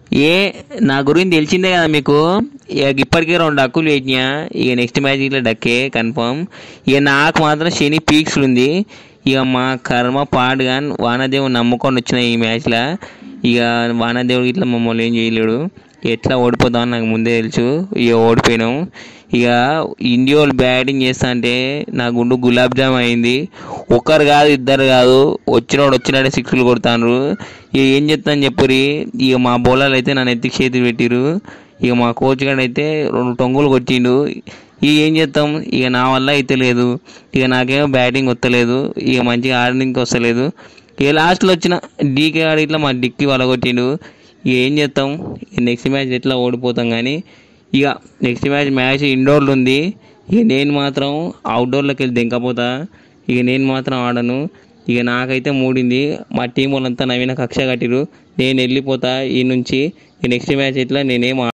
ఏ నా గురించి తెలిసిందే కదా మీకు ఇక ఇప్పటికే రెండు డక్కులు పెట్టినా ఇక నెక్స్ట్ మ్యాచ్ ఇట్లా డక్కే కన్ఫర్మ్ ఇక నాకు మాత్రం శని పీక్స్ ఉంది ఇక మా కర్మ పాడుగా వానదేవుడు నమ్ముకొని వచ్చిన ఈ మ్యాచ్లో ఇక వానదేవుడు ఇట్లా మమ్మల్ని ఏం చేయలేడు ఎట్లా ఓడిపోతామని నాకు ముందే తెలుసు ఇక ఓడిపోయినాం ఇక ఇండియా వాళ్ళు బ్యాటింగ్ చేస్తా అంటే నా గుండు గులాబ్ జామ్ అయింది ఒక్కరు కాదు ఇద్దరు కాదు వచ్చినోడు వచ్చినట్టే సిక్స్లు కొడతాను ఇక ఏం చెప్తాను చెప్పురి ఇక మా బౌలర్లు అయితే నన్ను ఎత్తికి చేతులు పెట్టిరు ఇక మా కోచ్ గారు అయితే రెండు టొంగులు కొట్టిండు ఇక ఏం చేస్తాం ఇక నా వల్ల అయితే లేదు ఇక నాకేమో బ్యాటింగ్ వస్తలేదు ఇక మంచిగా ఆడడానికి వస్తలేదు ఇక లాస్ట్లో వచ్చిన డీకే ఆడి ఇట్లా మా డిక్కి వలగొట్టిండు ఇక ఏం చేస్తాం నెక్స్ట్ మ్యాచ్ ఎట్లా ఓడిపోతాం కానీ ఇక నెక్స్ట్ మ్యాచ్ మ్యాచ్ ఇండోర్లో ఉంది ఇక నేను మాత్రం అవుట్డోర్లోకి వెళ్ళి దింకపోతా ఇక నేను మాత్రం ఆడను ఇక నాకైతే మూడింది మా టీం వాళ్ళంతా నవీన కక్ష కట్టిరు నేను వెళ్ళిపోతా ఈ నుంచి ఈ నెక్స్ట్ మ్యాచ్ ఇట్లా నేనేం